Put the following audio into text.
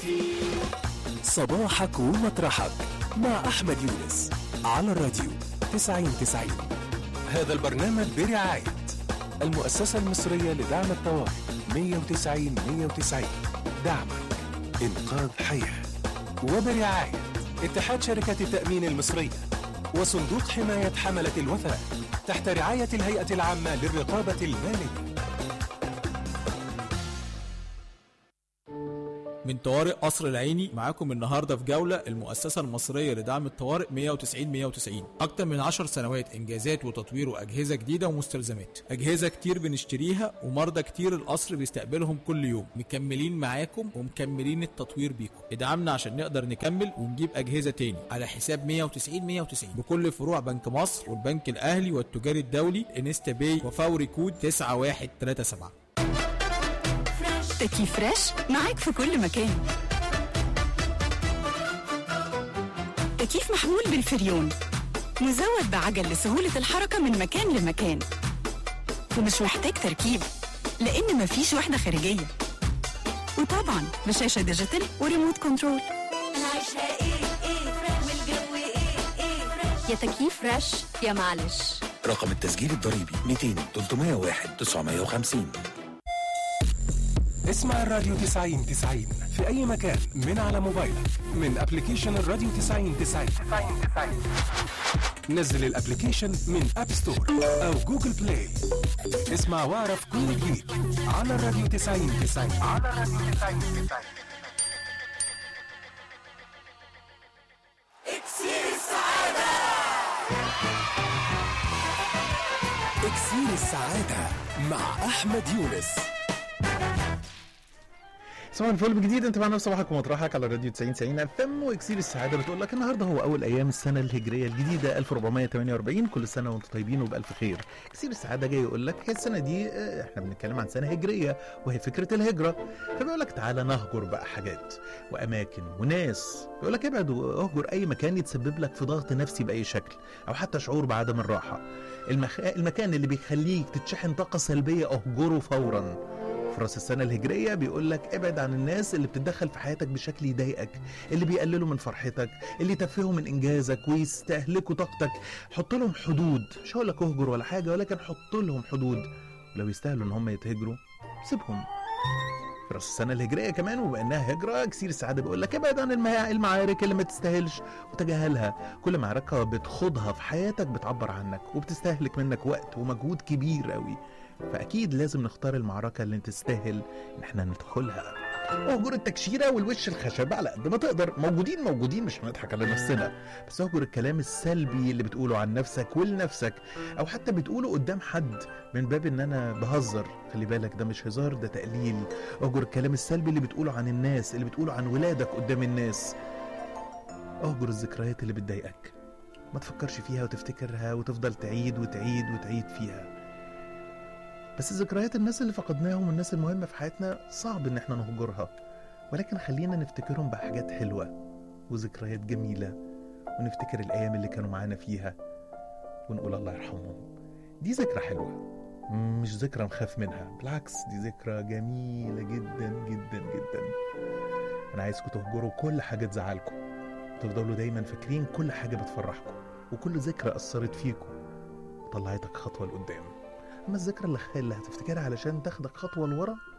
صباحك ومطرحك مع أحمد يونس على الراديو 9090 هذا البرنامج برعاية المؤسسة المصرية لدعم الطوارئ 190 190 دعمك إنقاذ حياة وبرعاية اتحاد شركات التأمين المصرية وصندوق حماية حملة الوفاء تحت رعاية الهيئة العامة للرقابة المالية من طوارئ قصر العيني معاكم النهارده في جوله المؤسسه المصريه لدعم الطوارئ 190 190 اكتر من 10 سنوات انجازات وتطوير واجهزه جديده ومستلزمات اجهزه كتير بنشتريها ومرضى كتير القصر بيستقبلهم كل يوم مكملين معاكم ومكملين التطوير بيكم ادعمنا عشان نقدر نكمل ونجيب اجهزه تاني على حساب 190 190 بكل فروع بنك مصر والبنك الاهلي والتجاري الدولي انستا باي وفوري كود 9137 تكييف فريش معاك في كل مكان تكييف محمول بالفريون مزود بعجل لسهولة الحركة من مكان لمكان ومش محتاج تركيب لأن مفيش وحدة خارجية وطبعا بشاشة ديجيتال وريموت كنترول العيشها ايه ايه فريش والجو ايه ايه فريش يا تكييف فريش يا معلش رقم التسجيل الضريبي 200 301 950 اسمع الراديو 90 90 في أي مكان من على موبايلك من ابلكيشن الراديو 90 90 نزل الابلكيشن من اب ستور أو جوجل بلاي اسمع واعرف كل جديد على الراديو 90 90 على الراديو 90 90 اكسير السعادة مع أحمد يونس صباح الفل بجديد انت معنا في صباحك ومطرحك على راديو 90 90 اف ام واكسير السعاده بتقول لك النهارده هو اول ايام السنه الهجريه الجديده 1448 كل سنه وانتم طيبين وبالف خير اكسير السعاده جاي يقول لك هي السنه دي اه، احنا بنتكلم عن سنه هجريه وهي فكره الهجره فبيقول لك تعالى نهجر بقى حاجات واماكن وناس بيقول لك ابعد واهجر اي مكان يتسبب لك في ضغط نفسي باي شكل او حتى شعور بعدم الراحه المخ... المكان اللي بيخليك تتشحن طاقه سلبيه اهجره فورا في راس السنة الهجرية بيقول لك ابعد عن الناس اللي بتتدخل في حياتك بشكل يضايقك اللي بيقللوا من فرحتك اللي يتفهوا من إنجازك ويستهلكوا طاقتك حط لهم حدود مش هقول لك اهجر ولا حاجة ولكن حط لهم حدود ولو يستاهلوا إن هم يتهجروا سيبهم في راس السنة الهجرية كمان وبما إنها هجرة كثير السعادة بيقول لك ابعد عن المها- المعارك اللي ما تستاهلش وتجاهلها كل معركة بتخوضها في حياتك بتعبر عنك وبتستهلك منك وقت ومجهود كبير قوي فاكيد لازم نختار المعركه اللي تستاهل ان احنا ندخلها اهجر التكشيره والوش الخشب على قد ما تقدر موجودين موجودين مش هنضحك على نفسنا بس اهجر الكلام السلبي اللي بتقوله عن نفسك ولنفسك او حتى بتقوله قدام حد من باب ان انا بهزر خلي بالك ده مش هزار ده تقليل اهجر الكلام السلبي اللي بتقوله عن الناس اللي بتقوله عن ولادك قدام الناس اهجر الذكريات اللي بتضايقك ما تفكرش فيها وتفتكرها وتفضل تعيد وتعيد وتعيد فيها بس ذكريات الناس اللي فقدناهم والناس المهمة في حياتنا صعب إن احنا نهجرها ولكن خلينا نفتكرهم بحاجات حلوة وذكريات جميلة ونفتكر الأيام اللي كانوا معانا فيها ونقول الله يرحمهم دي ذكرى حلوة مش ذكرى نخاف منها بالعكس دي ذكرى جميلة جدا جدا جدا أنا عايزكم تهجروا كل حاجة تزعلكم تفضلوا دايما فاكرين كل حاجة بتفرحكم وكل ذكرى أثرت فيكم وطلعتك خطوة لقدام اما الذكرى اللي, اللي هتفتكرها علشان تاخدك خطوه لورا